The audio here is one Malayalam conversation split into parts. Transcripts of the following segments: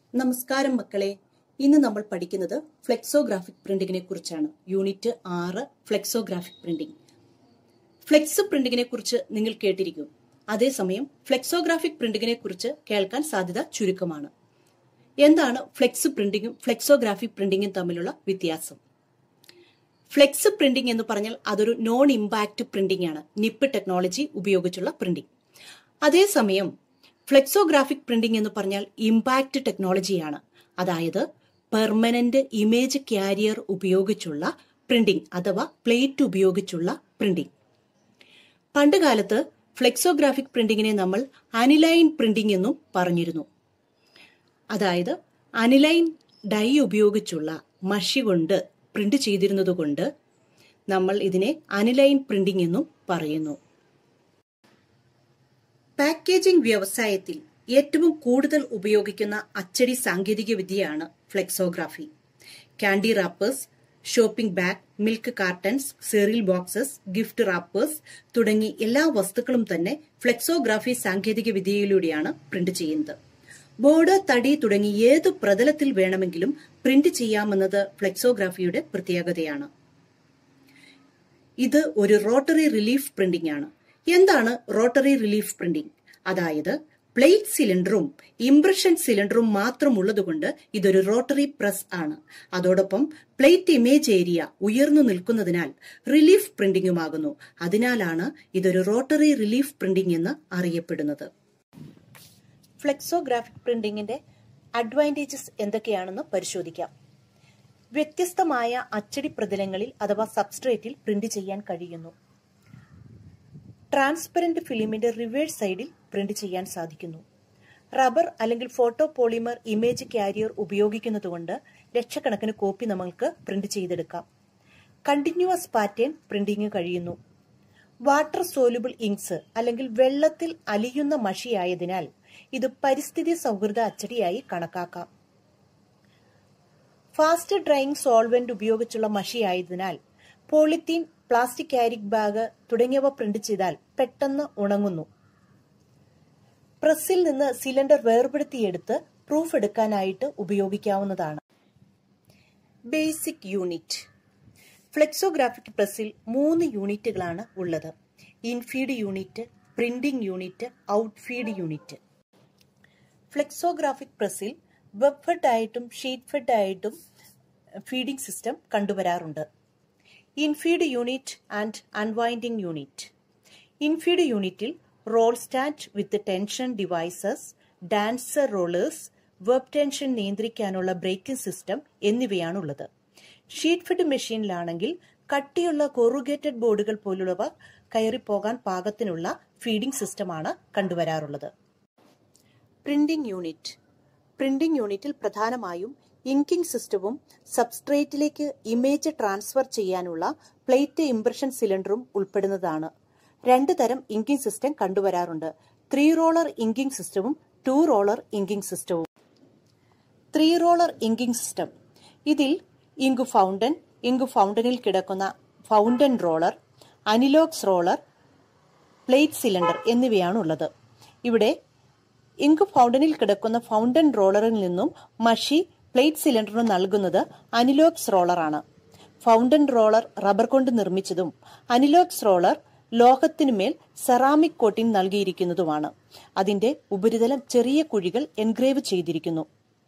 നമസ്കാരം മക്കളെ ഇന്ന് നമ്മൾ പഠിക്കുന്നത് ഫ്ലെക്സോഗ്രാഫിക് പ്രിന്റിങ്ങിനെ കുറിച്ചാണ് യൂണിറ്റ് ആറ് ഫ്ലെക്സോഗ്രാഫിക് പ്രിന്റിംഗ് ഫ്ലെക്സ് പ്രിന്റിങ്ങിനെ കുറിച്ച് നിങ്ങൾ കേട്ടിരിക്കും അതേസമയം ഫ്ലെക്സോഗ്രാഫിക് പ്രിന്റിങ്ങിനെ കുറിച്ച് കേൾക്കാൻ സാധ്യത ചുരുക്കമാണ് എന്താണ് ഫ്ലെക്സ് പ്രിന്റിങ്ങും ഫ്ലെക്സോഗ്രാഫിക് പ്രിന്റിങ്ങും തമ്മിലുള്ള വ്യത്യാസം ഫ്ലെക്സ് പ്രിന്റിംഗ് എന്ന് പറഞ്ഞാൽ അതൊരു നോൺ ഇമ്പാക്ട് പ്രിന്റിംഗ് ആണ് നിപ്പ് ടെക്നോളജി ഉപയോഗിച്ചുള്ള പ്രിന്റിംഗ് അതേസമയം ഫ്ലെക്സോഗ്രാഫിക് പ്രിന്റിംഗ് എന്ന് പറഞ്ഞാൽ ഇമ്പാക്ട് ടെക്നോളജിയാണ് അതായത് പെർമനന്റ് ഇമേജ് ക്യാരിയർ ഉപയോഗിച്ചുള്ള പ്രിന്റിംഗ് അഥവാ പ്ലേറ്റ് ഉപയോഗിച്ചുള്ള പ്രിന്റിംഗ് പണ്ട് കാലത്ത് ഫ്ലെക്സോഗ്രാഫിക് പ്രിന്റിങ്ങിനെ നമ്മൾ അനിലൈൻ പ്രിന്റിംഗ് എന്നും പറഞ്ഞിരുന്നു അതായത് അനിലൈൻ ഡൈ ഉപയോഗിച്ചുള്ള മഷി കൊണ്ട് പ്രിന്റ് ചെയ്തിരുന്നത് കൊണ്ട് നമ്മൾ ഇതിനെ അനിലൈൻ പ്രിന്റിംഗ് എന്നും പറയുന്നു പാക്കേജിംഗ് വ്യവസായത്തിൽ ഏറ്റവും കൂടുതൽ ഉപയോഗിക്കുന്ന അച്ചടി സാങ്കേതിക വിദ്യയാണ് flexography candy wrappers shopping bag milk cartons cereal boxes gift wrappers തുടങ്ങി എല്ലാ വസ്തുക്കളും തന്നെ ഫ്ലെക്സോഗ്രാഫി സാങ്കേതിക വിദ്യയിലൂടെയാണ് പ്രിന്റ് ചെയ്യുന്നത് ബോർഡ് തടി തുടങ്ങി ഏത് പ്രതലത്തിൽ വേണമെങ്കിലും പ്രിന്റ് ചെയ്യാമെന്നത് ഫ്ലെക്സോഗ്രാഫിയുടെ പ്രത്യേകതയാണ് ഇത് ഒരു റോട്ടറി റിലീഫ് പ്രിന്റിംഗ് ആണ് എന്താണ് റോട്ടറി റിലീഫ് പ്രിന്റിംഗ് അതായത് പ്ലേറ്റ് സിലിണ്ടറും ഇംപ്രഷൻ സിലിണ്ടറും മാത്രമുള്ളതുകൊണ്ട് ഇതൊരു റോട്ടറി പ്രസ് ആണ് അതോടൊപ്പം പ്ലേറ്റ് ഇമേജ് ഏരിയ ഉയർന്നു നിൽക്കുന്നതിനാൽ റിലീഫ് പ്രിന്റിംഗുമാകുന്നു അതിനാലാണ് ഇതൊരു റോട്ടറി റിലീഫ് പ്രിന്റിംഗ് എന്ന് അറിയപ്പെടുന്നത് ഫ്ലെക്സോഗ്രാഫിക് പ്രിന്റിംഗിന്റെ അഡ്വാൻറ്റേജസ് എന്തൊക്കെയാണെന്ന് പരിശോധിക്കാം വ്യത്യസ്തമായ അച്ചടി പ്രതലങ്ങളിൽ അഥവാ സബ്സ്ട്രേറ്റിൽ പ്രിന്റ് ചെയ്യാൻ കഴിയുന്നു ട്രാൻസ്പെറന്റ് ഫിലിമിന്റെ റിവേഴ്സ് സൈഡിൽ പ്രിന്റ് ചെയ്യാൻ സാധിക്കുന്നു റബ്ബർ അല്ലെങ്കിൽ ഫോട്ടോ പോളിമർ ഇമേജ് കാരിയർ ഉപയോഗിക്കുന്നതുകൊണ്ട് ലക്ഷക്കണക്കിന് കോപ്പി നമ്മൾക്ക് പ്രിന്റ് ചെയ്തെടുക്കാം കണ്ടിന്യൂസ് പാറ്റേൺ പ്രിന്റിംഗ് കഴിയുന്നു വാട്ടർ സോലുബിൾ ഇങ്ക്സ് അല്ലെങ്കിൽ വെള്ളത്തിൽ അലിയുന്ന മഷിയായതിനാൽ ഇത് പരിസ്ഥിതി സൗഹൃദ അച്ചടിയായി കണക്കാക്കാം ഫാസ്റ്റ് ഡ്രൈയിങ് സോൾവെന്റ് ഉപയോഗിച്ചുള്ള മഷിയായതിനാൽ പോളിത്തീൻ പ്ലാസ്റ്റിക് കാരിക് ബാഗ് തുടങ്ങിയവ പ്രിന്റ് ചെയ്താൽ പെട്ടെന്ന് ഉണങ്ങുന്നു പ്രസ്സിൽ നിന്ന് സിലിണ്ടർ വേർപെടുത്തിയെടുത്ത് പ്രൂഫ് എടുക്കാനായിട്ട് ഉപയോഗിക്കാവുന്നതാണ് ബേസിക് യൂണിറ്റ് ഫ്ലെക്സോഗ്രാഫിക് പ്രസ്സിൽ മൂന്ന് യൂണിറ്റുകളാണ് ഉള്ളത് infeed unit printing unit outfeed unit flexographic പ്രസ്സിൽ വെബ് ഫെഡ് ആയിട്ടും ഷീറ്റ് ഫെഡ് ആയിട്ടും ഫീഡിംഗ് സിസ്റ്റം കണ്ടുവരാറുണ്ട് infeed unit and unwinding unit infeed യൂണിറ്റിൽ roll stand with tension devices dancer rollers web tension നിയന്ത്രിക്കാനുള്ള ബ്രേക്കിംഗ് സിസ്റ്റം എന്നിവയാണുള്ളത് ഷീറ്റ് ഫിഡ് മെഷീനിലാണെങ്കിൽ കട്ടിയുള്ള കൊറുഗേറ്റഡ് ബോർഡുകൾ പോലുള്ളവ കയറിപ്പോകാൻ പാകത്തിനുള്ള ഫീഡിംഗ് സിസ്റ്റമാണ് കണ്ടുവരാറുള്ളത് പ്രിന്റിംഗ് യൂണിറ്റ് പ്രിന്റിംഗ് യൂണിറ്റിൽ പ്രധാനമായും ഇങ്കിംഗ് സിസ്റ്റവും സബ്സ്ട്രേറ്റിലേക്ക് ഇമേജ് ട്രാൻസ്ഫർ ചെയ്യാനുള്ള പ്ലേറ്റ് ഇംപ്രഷൻ സിലിണ്ടറും ഉൾപ്പെടുന്നതാണ് രണ്ട് തരം ഇങ്കിംഗ് സിസ്റ്റം കണ്ടുവരാറുണ്ട് ത്രീ റോളർ ഇങ്കിംഗ് സിസ്റ്റവും ടു റോളർ ഇങ്കിംഗ് സിസ്റ്റവും ത്രീ റോളർ ഇങ്കിംഗ് സിസ്റ്റം ഇതിൽ ഇങ്ക് ഫൗണ്ടൻ ഇങ്ക് ഫൗണ്ടനിൽ കിടക്കുന്ന fountain roller anilox roller plate cylinder എന്നിവയാണ് ഉള്ളത് ഇവിടെ ഇങ്ക് ഫൗണ്ടനിൽ കിടക്കുന്ന ഫൗണ്ടൻ റോളറിൽ നിന്നും മഷി പ്ലേറ്റ് സിലിണ്ടറിന് നൽകുന്നത് അനിലോക്സ് റോളറാണ് ഫൗണ്ടൻ റോളർ റബ്ബർ കൊണ്ട് നിർമ്മിച്ചതും അനിലോക്സ് റോളർ ലോഹത്തിനുമേൽ സെറാമിക് കോട്ടിംഗ് നൽകിയിരിക്കുന്നതുമാണ് അതിന്റെ ഉപരിതലം ചെറിയ കുഴികൾ എൻഗ്രേവ് ചെയ്തിരിക്കുന്നു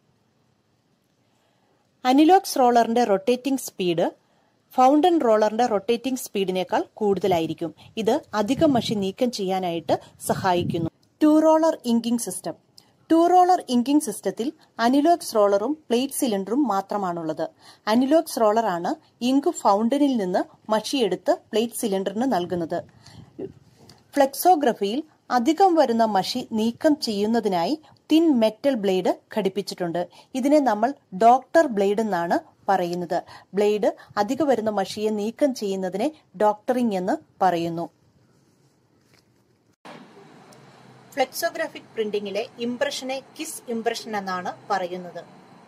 അനിലോക്സ് റോളറിന്റെ റൊട്ടേറ്റിംഗ് സ്പീഡ് ഫൗണ്ടൻ റോളറിന്റെ റൊട്ടേറ്റിംഗ് സ്പീഡിനേക്കാൾ കൂടുതലായിരിക്കും ഇത് അധികം മഷി നീക്കം ചെയ്യാനായിട്ട് സഹായിക്കുന്നു two roller inking system two roller inking സിസ്റ്റത്തിൽ അനിലോക്സ് റോളറും പ്ലേറ്റ് സിലിണ്ടറും മാത്രമാണുള്ളത് അനിലോക്സ് റോളറാണ് ഇങ്ക് ഫൗണ്ടനിൽ നിന്ന് മഷിയെടുത്ത് പ്ലേറ്റ് സിലിണ്ടറിന് നൽകുന്നത് ഫ്ലെക്സോഗ്രഫിയിൽ അധികം വരുന്ന മഷി നീക്കം ചെയ്യുന്നതിനായി തിൻ മെറ്റൽ ബ്ലേഡ് ഘടിപ്പിച്ചിട്ടുണ്ട് ഇതിനെ നമ്മൾ ഡോക്ടർ ബ്ലേഡ് എന്നാണ് പറയുന്നത് ബ്ലേഡ് അധികം വരുന്ന മഷിയെ നീക്കം ചെയ്യുന്നതിനെ ഡോക്ടറിംഗ് എന്ന് പറയുന്നു ഫ്ലെക്സോഗ്രാഫിക് പ്രിന്റിംഗിലെ ഇംപ്രഷനെ കിസ് ഇംപ്രഷൻ എന്നാണ് പറയുന്നത്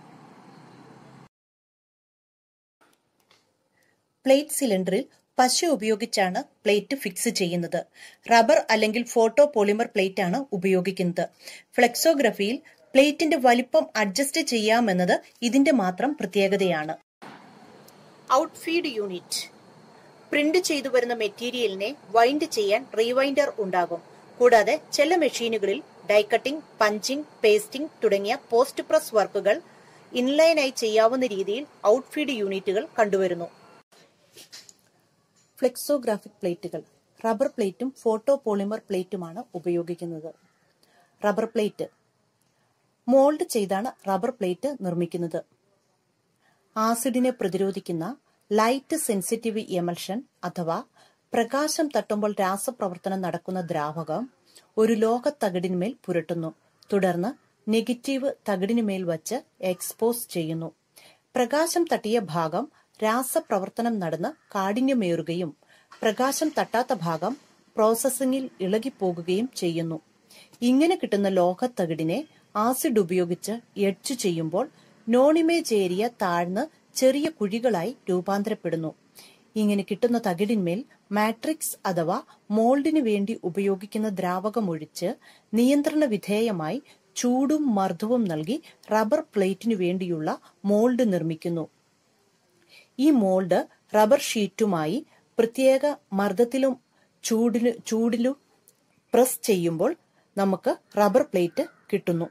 പ്ലേറ്റ് സിലിണ്ടറിൽ പശ ഉപയോഗിച്ചാണ് പ്ലേറ്റ് ഫിക്സ് ചെയ്യുന്നത് റബ്ബർ അല്ലെങ്കിൽ ഫോട്ടോ പോളിമർ പ്ലേറ്റ് ആണ് ഉപയോഗിക്കുന്നത് ഫ്ലെക്സോഗ്രഫിയിൽ പ്ലേറ്റിന്റെ വലിപ്പം അഡ്ജസ്റ്റ് ചെയ്യാമെന്നത് ഇതിന്റെ മാത്രം പ്രത്യേകതയാണ് ഔട്ട്ഫീഡ് യൂണിറ്റ് പ്രിന്റ് ചെയ്തു വരുന്ന മെറ്റീരിയലിനെ വൈൻഡ് ചെയ്യാൻ റീവൈൻഡർ ഉണ്ടാകും കൂടാതെ ചില മെഷീനുകളിൽ ഡൈ കട്ടിംഗ് പഞ്ചിംഗ് പേസ്റ്റിംഗ് തുടങ്ങിയ പോസ്റ്റ് പ്രസ് വർക്കുകൾ ഇൻലൈനായി ചെയ്യാവുന്ന രീതിയിൽ ഔട്ട്ഫീഡ് യൂണിറ്റുകൾ കണ്ടുവരുന്നു ഫ്ലെക്സോഗ്രാഫിക് പ്ലേറ്റുകൾ റബ്ബർ പ്ലേറ്റും ഫോട്ടോ പോളിമർ പ്ലേറ്റുമാണ് ഉപയോഗിക്കുന്നത് റബ്ബർ പ്ലേറ്റ് മോൾഡ് ചെയ്താണ് റബ്ബർ പ്ലേറ്റ് നിർമ്മിക്കുന്നത് ആസിഡിനെ പ്രതിരോധിക്കുന്ന ലൈറ്റ് സെൻസിറ്റീവ് എമൽഷൻ അഥവാ പ്രകാശം തട്ടുമ്പോൾ രാസപ്രവർത്തനം നടക്കുന്ന ദ്രാവകം ഒരു ലോഹ തകിടിന്മേൽ പുരട്ടുന്നു തുടർന്ന് നെഗറ്റീവ് തകിടിനുമേൽ വച്ച് എക്സ്പോസ് ചെയ്യുന്നു പ്രകാശം തട്ടിയ ഭാഗം രാസപ്രവർത്തനം നടന്ന് കാഠിന്യമേറുകയും പ്രകാശം തട്ടാത്ത ഭാഗം പ്രോസസ്സിംഗിൽ ഇളകിപ്പോകുകയും ചെയ്യുന്നു ഇങ്ങനെ കിട്ടുന്ന ലോഹത്തകിടിനെ ആസിഡ് ഉപയോഗിച്ച് എഡ്ജ് ചെയ്യുമ്പോൾ നോണിമേജ് ഏരിയ താഴ്ന്ന് ചെറിയ കുഴികളായി രൂപാന്തരപ്പെടുന്നു ഇങ്ങനെ കിട്ടുന്ന തകിടിന്മേൽ മാട്രിക്സ് അഥവാ മോൾഡിന് വേണ്ടി ഉപയോഗിക്കുന്ന ദ്രാവകമൊഴിച്ച് നിയന്ത്രണ വിധേയമായി ചൂടും മർദ്ദവും നൽകി റബ്ബർ പ്ലേറ്റിനു വേണ്ടിയുള്ള മോൾഡ് നിർമ്മിക്കുന്നു ഈ മോൾഡ് റബ്ബർ ഷീറ്റുമായി പ്രത്യേക മർദ്ദത്തിലും ചൂടിലും ചൂടിലും പ്രസ് ചെയ്യുമ്പോൾ നമുക്ക് റബ്ബർ പ്ലേറ്റ് കിട്ടുന്നു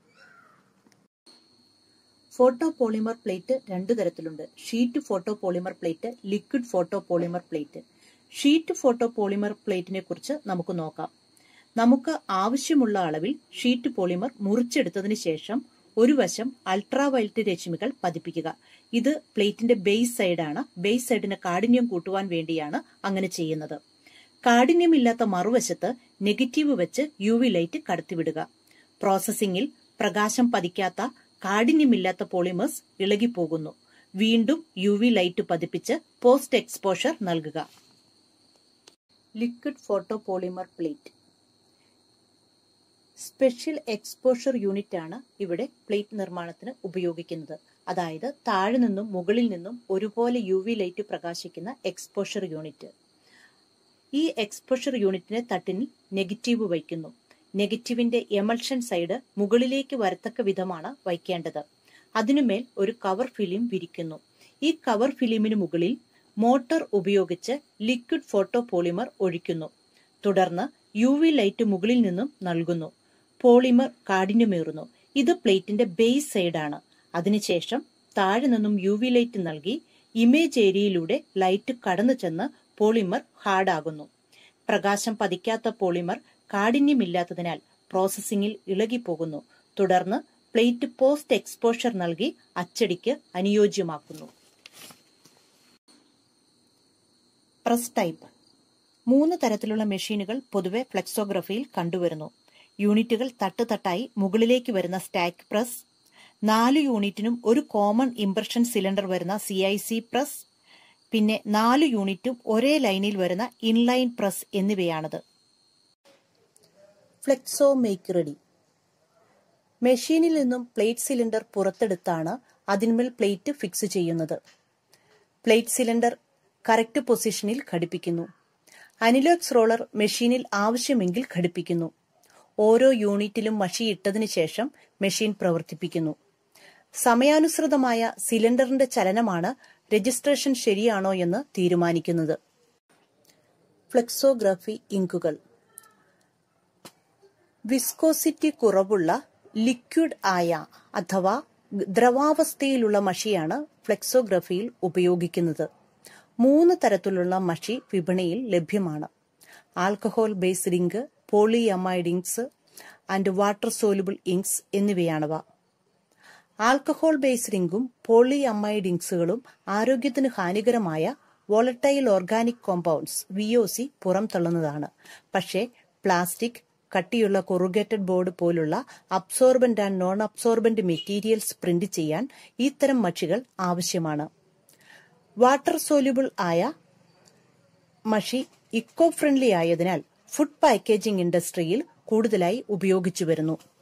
ഫോട്ടോ പോളിമർ പ്ലേറ്റ് രണ്ടു തരത്തിലുണ്ട് sheet photo polymer plate liquid photo polymer plate sheet photo polymer പ്ലേറ്റിനെ കുറിച്ച് നമുക്ക് നോക്കാം നമുക്ക് ആവശ്യമുള്ള അളവിൽ ഷീറ്റ് പോളിമർ മുറിച്ചെടുത്തതിന് ശേഷം ഒരു വശം അൾട്രാവയലറ്റ് രശ്മികൾ പതിപ്പിക്കുക ഇത് പ്ലേറ്റിന്റെ ബേസ് സൈഡാണ് ബേസ് സൈഡിന് കാഠിന്യം കൂട്ടുവാൻ വേണ്ടിയാണ് അങ്ങനെ ചെയ്യുന്നത് കാഠിന്യമില്ലാത്ത മറുവശത്ത് നെഗറ്റീവ് വെച്ച് യു വി ലൈറ്റ് കടത്തിവിടുക പ്രോസസ്സിംഗിൽ പ്രകാശം പതിക്കാത്ത കാഠിന്യമില്ലാത്ത പോളിമേഴ്സ് ഇളകിപ്പോകുന്നു വീണ്ടും യു വി ലൈറ്റ് പതിപ്പിച്ച് പോസ്റ്റ് എക്സ്പോഷർ നൽകുക liquid photo polymer plate special exposure unit ആണ് ഇവിടെ പ്ലേറ്റ് നിർമ്മാണത്തിന് ഉപയോഗിക്കുന്നത് അതായത് താഴെ നിന്നും മുകളിൽ നിന്നും ഒരുപോലെ യു വി ലൈറ്റ് പ്രകാശിക്കുന്ന എക്സ്പോഷർ യൂണിറ്റ് ഈ എക്സ്പോഷർ യൂണിറ്റിനെ തട്ടിനിൽ നെഗറ്റീവ് വയ്ക്കുന്നു നെഗറ്റീവിന്റെ എമൾഷൻ സൈഡ് മുകളിലേക്ക് വരത്തക്ക വിധമാണ് വയ്ക്കേണ്ടത് അതിനുമേൽ ഒരു കവർ ഫിലിം വിരിക്കുന്നു ഈ കവർ ഫിലിമിന് മുകളിൽ മോട്ടോർ ഉപയോഗിച്ച് ലിക്വിഡ് ഫോട്ടോ പോളിമർ ഒഴിക്കുന്നു തുടർന്ന് യു വി ലൈറ്റ് മുകളിൽ നിന്നും നൽകുന്നു പോളിമർ കാഠിന്യമേറുന്നു ഇത് പ്ലേറ്റിന്റെ ബേസ് സൈഡാണ് അതിനുശേഷം താഴെ നിന്നും യു വി ലൈറ്റ് നൽകി ഇമേജ് ഏരിയയിലൂടെ ലൈറ്റ് കടന്നു ചെന്ന് പോളിമർ ഹാർഡാകുന്നു പ്രകാശം പതിക്കാത്ത പോളിമർ കാഠിന്യമില്ലാത്തതിനാൽ പ്രോസസ്സിംഗിൽ ഇളകിപ്പോകുന്നു തുടർന്ന് പ്ലേറ്റ് പോസ്റ്റ് എക്സ്പോഷർ നൽകി അച്ചടിക്ക് അനുയോജ്യമാക്കുന്നു പ്രസ് ടൈപ്പ് മൂന്ന് തരത്തിലുള്ള മെഷീനുകൾ പൊതുവെ ഫ്ലെക്സോഗ്രഫിയിൽ കണ്ടുവരുന്നു യൂണിറ്റുകൾ തട്ടുതട്ടായി മുകളിലേക്ക് വരുന്ന സ്റ്റാക്ക് പ്രസ് നാല് യൂണിറ്റിനും ഒരു കോമൺ ഇംപ്രഷൻ സിലിണ്ടർ വരുന്ന സി ഐ സി പ്രസ് പിന്നെ നാല് യൂണിറ്റും ഒരേ ലൈനിൽ വരുന്ന ഇൻലൈൻ പ്രസ് എന്നിവയാണത് ഫ്ലെക്സോ മേക്ക് റെഡി മെഷീനിൽ നിന്നും പ്ലേറ്റ് സിലിണ്ടർ പുറത്തെടുത്താണ് അതിന്മേൽ പ്ലേറ്റ് ഫിക്സ് ചെയ്യുന്നത് പ്ലേറ്റ് സിലിണ്ടർ കറക്റ്റ് പൊസിഷനിൽ ഘടിപ്പിക്കുന്നു അനിലോക്സ് റോളർ മെഷീനിൽ ആവശ്യമെങ്കിൽ ഘടിപ്പിക്കുന്നു ഓരോ യൂണിറ്റിലും മഷി ഇട്ടതിനു ശേഷം മെഷീൻ പ്രവർത്തിപ്പിക്കുന്നു സമയാനുസൃതമായ സിലിണ്ടറിന്റെ ചലനമാണ് രജിസ്ട്രേഷൻ ശരിയാണോ എന്ന് തീരുമാനിക്കുന്നത് ഫ്ലെക്സോഗ്രാഫി ഇങ്കുകൾ വിസ്കോസിറ്റി കുറവുള്ള ലിക്വിഡ് ആയ അഥവാ ദ്രവാവസ്ഥയിലുള്ള മഷിയാണ് ഫ്ലെക്സോഗ്രഫിയിൽ ഉപയോഗിക്കുന്നത് മൂന്ന് തരത്തിലുള്ള മഷി വിപണിയിൽ ലഭ്യമാണ് alcohol based ink polyamide inks and water soluble inks എന്നിവയാണവ ആൽക്കഹോൾ ബേസ്ഡ് ഇങ്കും പോളിയമൈഡ് ഇങ്ക്സുകളും ആരോഗ്യത്തിന് ഹാനികരമായ volatile organic compounds V O C പുറംതള്ളുന്നതാണ് പക്ഷേ പ്ലാസ്റ്റിക് കട്ടിയുള്ള കൊറുഗേറ്റഡ് ബോർഡ് പോലുള്ള absorbent and non absorbent materials print ചെയ്യാൻ ഇത്തരം മഷികൾ ആവശ്യമാണ് വാട്ടർ സോല്യൂബിൾ ആയ മഷി ഇക്കോ ഫ്രണ്ട്ലി ആയതിനാൽ ഫുഡ് പാക്കേജിംഗ് ഇൻഡസ്ട്രിയിൽ കൂടുതലായി ഉപയോഗിച്ചു വരുന്നു